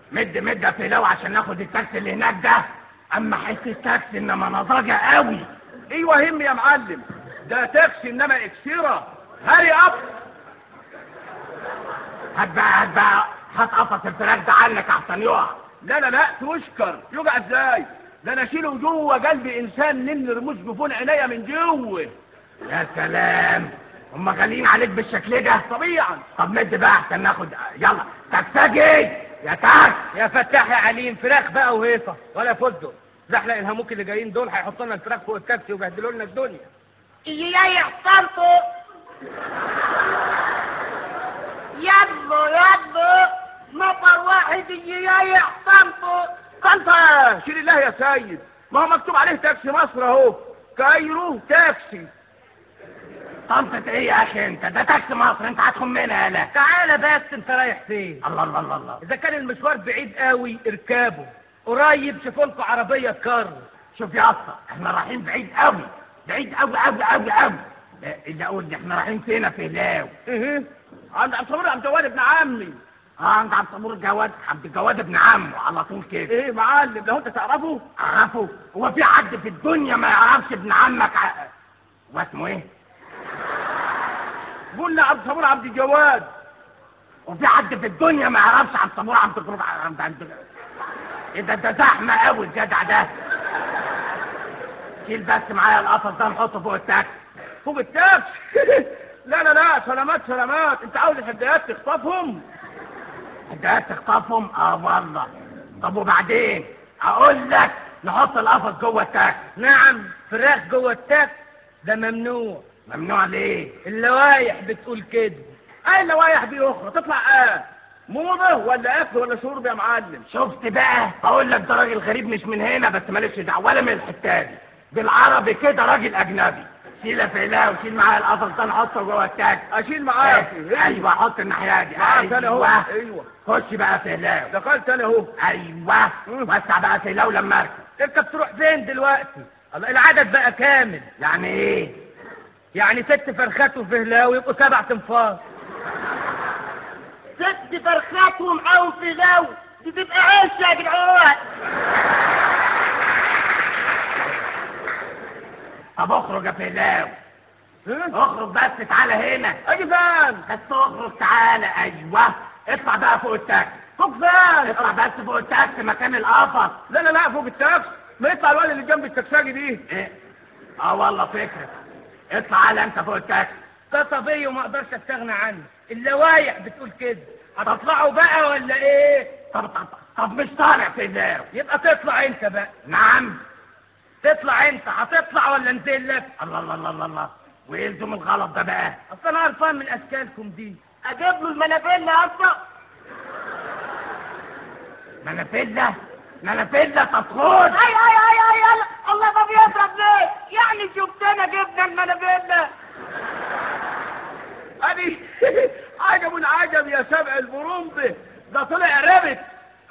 مد مد يا فيلاو عشان ناخد التاكسي اللي هناك ده اما حس التاكسي انما نضاجة قوي ايوه هم يا معلم ده تاكسي انما اكسيرة هاري اب هات بقى هات بقى هات قفص الفراخ ده عنك احسن يقع لا لا لا تشكر يقع ازاي ده انا اشيله جوه قلب انسان نن رموش جفون عينيا من جوه يا سلام هم غاليين عليك بالشكل ده طبيعا طب مد بقى احسن ناخد يلا تكسجي يا تاك يا فتاح يا عليم فراخ بقى وهيصه ولا فستق زحلق الهموك اللي جايين دول هيحطوا لنا الفراخ فوق التاكسي ويبهدلوا لنا الدنيا يا حصلته يبو يبو نفر واحد يا حصلته انت شيل الله يا سيد ما هو مكتوب عليه تاكسي مصر اهو كايرو تاكسي طنطة ايه يا اخي انت ده تاكسي مصر انت هتخم منها يالا تعالى بس انت رايح فين الله الله الله الله اذا كان المشوار بعيد قوي اركبه قريب شوفوا لكم عربيه كار شوف يا اسطى احنا رايحين بعيد قوي بعيد قوي قوي قوي قوي لا اللي اقول لي احنا رايحين فين في هلاو ايه عند عبد الصبور عبد الجواد ابن عمي اه عند عبد الصبور الجواد عبد الجواد ابن عمه على طول كده ايه معلم لو انت تعرفه اعرفه هو في حد في الدنيا ما يعرفش ابن عمك ع... واسمه ايه قلنا عبد الصبور عبد الجواد وفي حد في الدنيا ما يعرفش عبد الصبور عبد الجروب عبد عبد ايه ده ده زحمه قوي الجدع ده شيل بس معايا القفص ده نحطه فوق التاكسي فوق التاكسي لا لا لا سلامات سلامات انت عاوز الحدايات تخطفهم حدايات تخطفهم اه والله طب وبعدين اقول لك نحط القفص جوه التاكسي نعم فراخ جوه التاكسي ده ممنوع ممنوع ليه اللوايح بتقول كده اي لوايح دي اخرى تطلع اه موضه ولا اكل ولا شرب يا معلم شفت بقى اقول لك ده راجل غريب مش من هنا بس مالكش دعوه ولا من الحته دي بالعربي كده راجل اجنبي شيل فيلا وشيل معايا القفص ده نحطه جوه التاكسي اشيل معاك ايه ايوه حط الناحيه دي معاك انا اهو ايوه ايوه خش بقى فيلا دخلت انا اهو ايوه وسع بقى فيلا ولما اركب انت بتروح فين دلوقتي الله العدد بقى كامل يعني ايه يعني ست فرخات وفهلاوي يبقوا سبع تنفار ست فرخات ومعاهم فيلاو دي تبقى عيش يا جدعان طب اخرج يا فيلاو اخرج بس تعالى هنا اجي فين بس اخرج تعالى ايوه اطلع بقى فوق التاكسي فوق فين اطلع بس فوق التاكسي مكان القفص لا لا لا فوق التاكسي ما يطلع الولد اللي جنب التكساجي دي ايه اه والله فكره اطلع على انت فوق التاكسي ده طبيعي وما اقدرش استغنى عنه اللوايح بتقول كده هتطلعوا بقى ولا ايه طب طب طب مش طالع فيلاو يبقى تطلع انت بقى نعم تطلع انت هتطلع ولا انزل لك الله الله الله الله الله ويلزم الغلط ده بقى اصل انا قرفان من اشكالكم دي اجيب له المنافيلا يا اسطى منافيلا منافيلا تدخل اي اي اي اي يلا الله ده بيضرب ليه يعني شفتنا جبنا المنافيلا ادي عجب عجب يا سبع البرمبه ده طلع رابط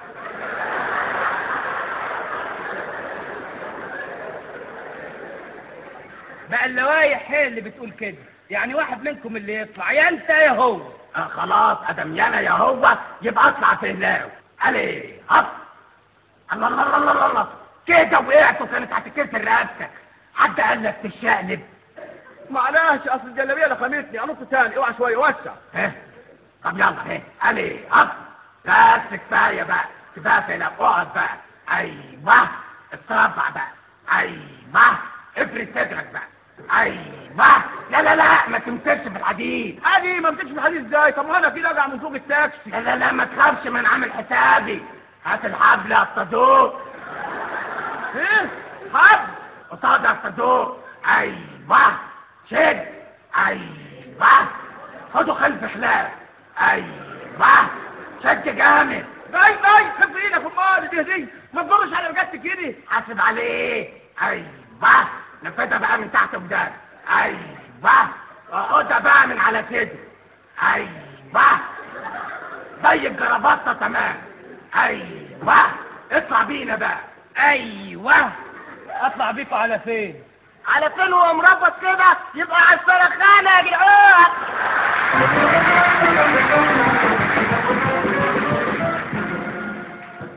بقى اللوايح هي اللي بتقول كده يعني واحد منكم اللي يطلع يا انت يا هو آه خلاص ادم يانا يا هو يبقى اطلع فيلاو علي هط الله الله الله الله الله كده وقعت وكانت هتكسر رقبتك حد قال لك تشقلب معلش اصل الجلابيه لخمتني انط تاني اوعى شويه وسع ها طب يلا ها علي هط بس كفايه بقى كفايه فيلاو اقعد بقى ايوه اترفع بقى ايوه افرد صدرك بقى ايوه لا لا لا ما تمسكش في الحديد ادي ما بتمشي الحديد ازاي طب ما انا في رجع من فوق التاكسي لا لا لا ما تخافش من عامل حسابي هات الحبل يا الصدوق ايه حب قصاد يا الصدوق ايوه شد ايوه خده خلف خلاف ايوه شد جامد جاي جاي خف ايدك امال دي دي ما تضرش على رجلتك كده حاسب عليه ايوه نفذها بقى من تحت وجدان ايوه خدها بقى من على صدري ايوه زي الجرابطه تمام ايوه اطلع بينا بقى ايوه اطلع بيكوا على فين على فين هو مربط كده يبقى على السرخانه يا جدعان